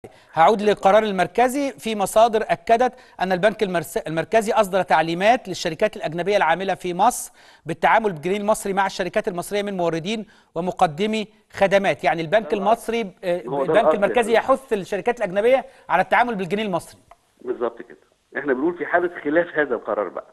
هعود للقرار المركزي في مصادر أكدت أن البنك المرس- المركزي أصدر تعليمات للشركات الأجنبية العاملة في مصر بالتعامل بالجنيه المصري مع الشركات المصرية من موردين ومقدمي خدمات يعني البنك المصري آه، هو ده البنك الأصل المركزي يا يحث الشركات الأجنبية على التعامل بالجنيه المصري بالظبط كده احنا بنقول في حاله خلاف هذا القرار بقى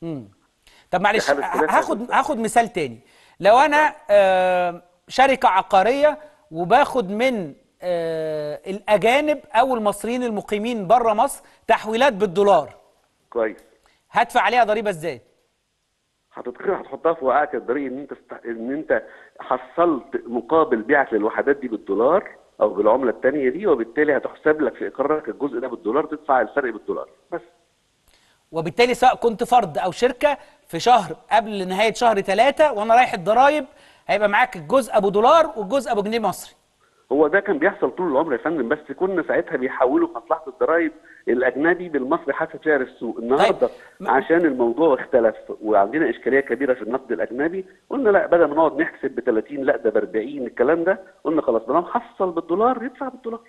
طب معلش في حالة خلاف هاخد هذا. هاخد مثال تاني لو انا آه، شركه عقاريه وباخد من آه، الاجانب او المصريين المقيمين بره مصر تحويلات بالدولار كويس هدفع عليها ضريبه ازاي هتتخيل هتحطها في وقعك الضريبي ان انت است... ان انت حصلت مقابل بيعك للوحدات دي بالدولار او بالعمله الثانيه دي وبالتالي هتحسب لك في اقرارك الجزء ده بالدولار تدفع الفرق بالدولار بس وبالتالي سواء كنت فرد او شركه في شهر قبل نهايه شهر ثلاثة وانا رايح الضرايب هيبقى معاك الجزء ابو دولار والجزء ابو جنيه مصري هو ده كان بيحصل طول العمر يا فندم بس كنا ساعتها بيحولوا مصلحه الضرائب الاجنبي بالمصري حسب سعر السوق النهارده م- عشان الموضوع اختلف وعندنا اشكاليه كبيره في النقد الاجنبي قلنا لا بدل ما نقعد نحسب ب 30 لا ده ب 40 الكلام ده قلنا خلاص ما دام حصل بالدولار يدفع بالدولار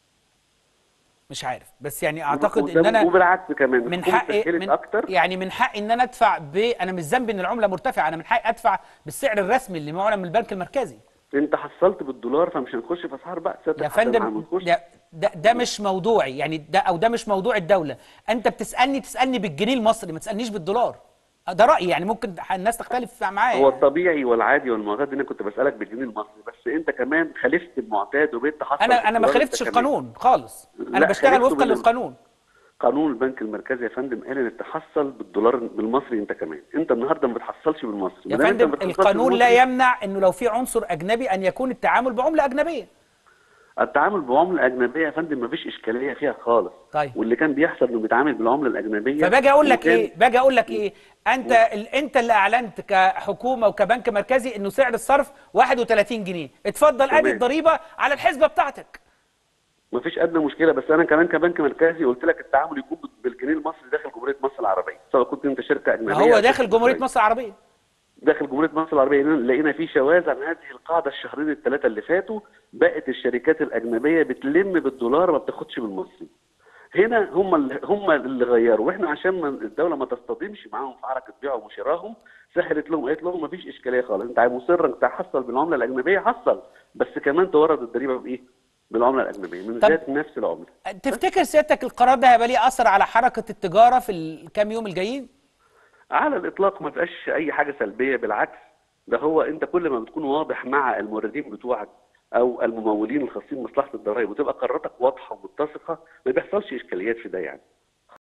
مش عارف بس يعني اعتقد وده- ان انا وبالعكس كمان من الحكومة حقي سهلت من اكتر يعني من حقي ان انا ادفع ب انا مش ذنبي ان العمله مرتفعه انا من حقي ادفع بالسعر الرسمي اللي معلن من البنك المركزي انت حصلت بالدولار فمش هنخش في اسعار بقى سيادتك يا حتى فندم هنخش. ده, ده ده مش موضوعي يعني ده او ده مش موضوع الدوله انت بتسالني تسالني بالجنيه المصري ما تسالنيش بالدولار ده رايي يعني ممكن الناس تختلف معايا هو يعني. الطبيعي والعادي والمعتاد ان انا كنت بسالك بالجنيه المصري بس انت كمان خالفت المعتاد وبقيت تحصل انا انا ما بالدولار خالفتش انت كمان. القانون خالص انا لا، بشتغل خالفته وفقا بال- للقانون قانون البنك المركزي يا فندم قال انك تحصل بالدولار بالمصري انت كمان انت النهارده ما بتحصلش بالمصري يا ما دام انت فندم ما بتحصلش القانون لا بالمصري، يمنع انه لو في عنصر اجنبي ان يكون التعامل بعمله اجنبيه التعامل بعمله اجنبيه يا فندم ما فيش اشكاليه فيها خالص طيب. واللي كان بيحصل انه بيتعامل بالعمله الاجنبيه فباجي اقول لك وكان- ايه باجي اقول لك ايه انت ال... انت اللي اعلنت كحكومه وكبنك مركزي انه سعر الصرف 31 جنيه اتفضل ادي تمام. الضريبه على الحسبه بتاعتك ما فيش ادنى مشكله بس انا كمان كبنك مركزي قلت لك التعامل يكون بالجنيه المصري داخل جمهوريه مصر العربيه سواء كنت انت شركه اجنبيه ما هو أو داخل شركة جمهوريه مصرية. مصر العربيه داخل جمهوريه مصر العربيه لقينا- لقينا في شواذ عن هذه القاعده الشهرين الثلاثه اللي فاتوا بقت الشركات الاجنبيه بتلم بالدولار ما بتاخدش بالمصري هنا هم اللي هم اللي غيروا واحنا عشان ما الدوله ما تصطدمش معاهم في حركه بيعهم وشراهم سهلت لهم قالت لهم ما فيش اشكاليه خالص انت مصر انك تحصل بالعمله الاجنبيه حصل بس كمان تورد الضريبه بايه؟ بالعمله الاجنبيه من طب- ذات نفس العمله تفتكر سيادتك القرار ده هيبقى ليه اثر على حركه التجاره في الكام يوم الجايين على الاطلاق ما تبقاش اي حاجه سلبيه بالعكس ده هو انت كل ما بتكون واضح مع الموردين بتوعك او الممولين الخاصين بمصلحه الضرائب وتبقى قراراتك واضحه ومتسقه ما بيحصلش اشكاليات في ده يعني